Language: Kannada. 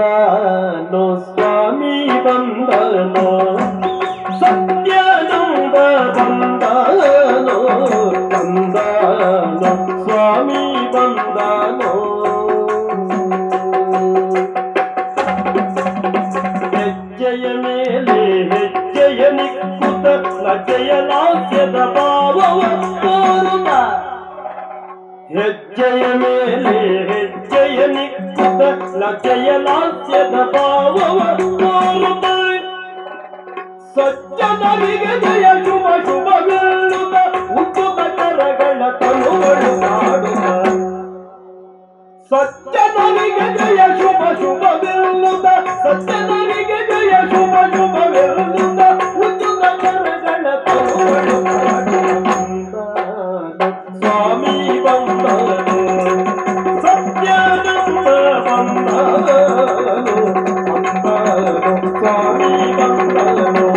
ಬಂದನೋ ಸ್ವಾಮಿ ಬಂದನೋ ಸತ್ಯಾನಂದ ಬಂದನೋ ಬಂದನೋ ಸ್ವಾಮಿ ಬಂದನೋ ಹೆಜ್ಜೆಯ ಮೇಲೆ ಹೆಜ್ಜೆಯ ನಿಕ್ಕುತ ಲಜ್ಜೆಯ ಲಾಸ್ಯದ ಭಾವವ ತೋರುತ್ತ ಹೆಜ್ಜೆಯ ಮೇಲೆ ಹೆಜ್ಜೆಯ ನಿಕ್ಕುತ ಲಜ್ಜೆಯ ಲಾಸ್ಯದ ಭಾವವ ತೋರುತ್ತ ಸಜ್ಜನರಿಗೆ ಜಯ ಶುಭ ಶುಭ ಬೀಳುತ್ತ ಉದ್ದುತ ಕರಗಳ ತನುಗಳು ಕಾಡುತ್ತ ಸತ್ಯನರಿಗೆ ಜಯ ಶುಭ ಶುಭ ಬೀಳುತ್ತ ಸತ್ಯನರಿಗೆ ಜಯ ಶುಭ ಶುಭ ಬೀಳುತ್ತ ಉದ್ದುತ ಕರಗಳ ತನುಗಳು ಕಾಡುತ್ತ ಸ್ವಾಮಿ ಬಂದನು ಸತ್ಯಾನಂದ ಬಂದನು ಬಂದನು ಸ್ವಾಮಿ ಬಂದನು